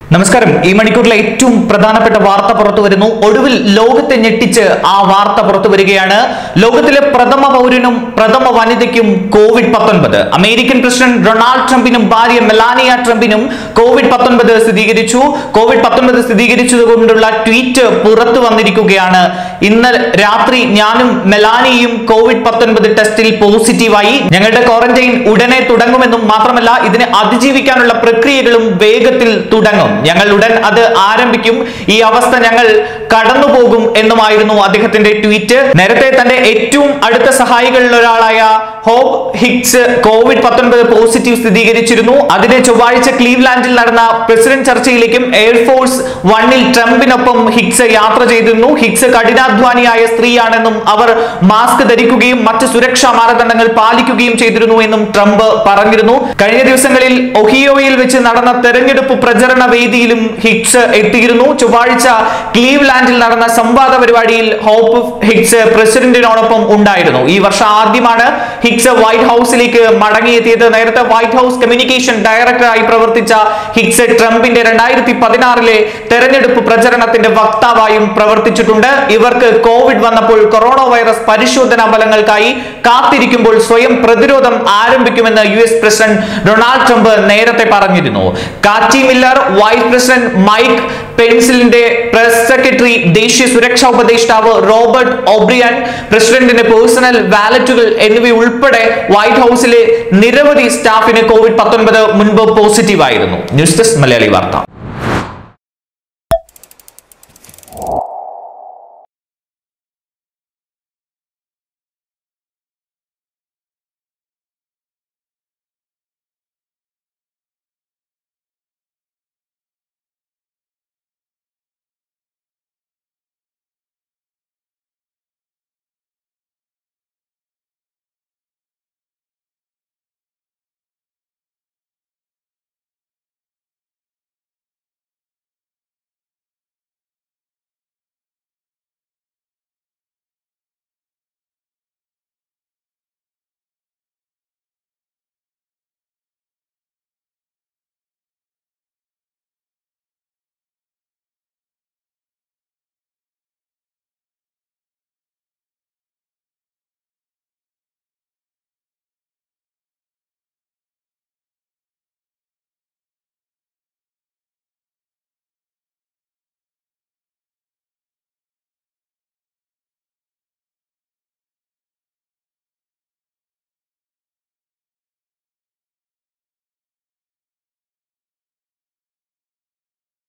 നമസ്കാരം ഈ മണിക്കൂറിലെ ഏറ്റവും പ്രധാനപ്പെട്ട വാർത്ത പുറത്തു വരുന്നു ഒടുവിൽ ലോകത്തെ ഞെട്ടിച്ച് ആ വാർത്ത പുറത്തു വരികയാണ് ലോകത്തിലെ പ്രഥമ പൗരനും പ്രഥമ വനിതയ്ക്കും കോവിഡ് പത്തൊൻപത് അമേരിക്കൻ പ്രസിഡന്റ് ഡൊണാൾഡ് ട്രംപിനും ഭാര്യ മെലാനിയ ട്രംപിനും കോവിഡ് പത്തൊൻപത് സ്ഥിരീകരിച്ചു കോവിഡ് പത്തൊൻപത് സ്ഥിരീകരിച്ചതുകൊണ്ടുള്ള ട്വീറ്റ് പുറത്തു വന്നിരിക്കുകയാണ് ഇന്ന് രാത്രി ഞാനും മെലാനിയും കോവിഡ് പത്തൊൻപത് ടെസ്റ്റിൽ പോസിറ്റീവായി ഞങ്ങളുടെ ക്വാറന്റൈൻ ഉടനെ തുടങ്ങുമെന്നും മാത്രമല്ല ഇതിനെ അതിജീവിക്കാനുള്ള പ്രക്രിയകളും വേഗത്തിൽ തുടങ്ങും ഞങ്ങൾ ഉടൻ അത് ആരംഭിക്കും ഈ അവസ്ഥ ഞങ്ങൾ കടന്നുപോകും എന്നുമായിരുന്നു അദ്ദേഹത്തിന്റെ ട്വീറ്റ് നേരത്തെ തന്റെ ഏറ്റവും അടുത്ത സഹായികളിൽ ഒരാളായ ഹോബ് ഹിക്സ് കോവിഡ് പത്തൊൻപത് പോസിറ്റീവ് സ്ഥിരീകരിച്ചിരുന്നു അതിനെ ചൊവ്വാഴ്ച ക്ലീവ്ലാൻഡിൽ നടന്ന പ്രസിഡന്റ് ചർച്ചയിലേക്കും എയർഫോഴ്സ് വണ്ണിൽ ട്രംപിനൊപ്പം ഹിക്സ് യാത്ര ചെയ്തിരുന്നു ഹിക്സ് കഠിനാധ്വാനിയായ സ്ത്രീയാണെന്നും അവർ മാസ്ക് ധരിക്കുകയും മറ്റ് സുരക്ഷാ മാനദണ്ഡങ്ങൾ പാലിക്കുകയും ചെയ്തിരുന്നു എന്നും ട്രംപ് പറഞ്ഞിരുന്നു കഴിഞ്ഞ ദിവസങ്ങളിൽ ഒഹിയോയിൽ വെച്ച് നടന്ന തെരഞ്ഞെടുപ്പ് പ്രചരണ വേദിയിലും ഹിക്സ് എത്തിയിരുന്നു ചൊവ്വാഴ്ച ക്ലീവ്ലാൻഡിൽ നടന്ന സംവാദ പരിപാടിയിൽ ഹോപ്പ് ഹിക്സ് പ്രസിഡന്റിനോടൊപ്പം ഉണ്ടായിരുന്നു ഈ വർഷം ആദ്യമാണ് ഹിക്സ് വൈറ്റ് ഹൗസിലേക്ക് മടങ്ങിയെത്തിയത് നേരത്തെ വൈറ്റ് ഹൗസ് കമ്മ്യൂണിക്കേഷൻ ഡയറക്ടറായി പ്രവർത്തിച്ച ഹിക്സ് ട്രംപിന്റെ രണ്ടായിരത്തി പതിനാറിലെ തെരഞ്ഞെടുപ്പ് പ്രചരണത്തിന്റെ വക്താവായും പ്രവർത്തിച്ചിട്ടുണ്ട് ഇവർക്ക് കോവിഡ് വന്നപ്പോൾ കൊറോണ വൈറസ് പരിശോധനാ ഫലങ്ങൾക്കായി കാത്തിരിക്കുമ്പോൾ സ്വയം പ്രതിരോധം ആരംഭിക്കുമെന്ന് U S president Donald Trump നേരത്തെ പറഞ്ഞിരുന്നു Katie Miller vice president Mike പെൻസിലിന്റെ പ്രസ് സെക്രട്ടറി ദേശീയ സുരക്ഷാ ഉപദേഷ്ടാവ് റോബർട്ട് ഒബ്രിയൻ പ്രസിഡന്റിന്റെ പേഴ്സണൽ വാലറ്റുകൾ എന്നിവയുൾപ്പെടെ വൈറ്റ് ഹൗസിലെ നിരവധി സ്റ്റാഫിന് കോവിഡ് പത്തൊൻപത് മുൻപ് പോസിറ്റീവ് ആയിരുന്നു ന്യൂസ് ഡെസ്ക് മലയാളി വാർത്ത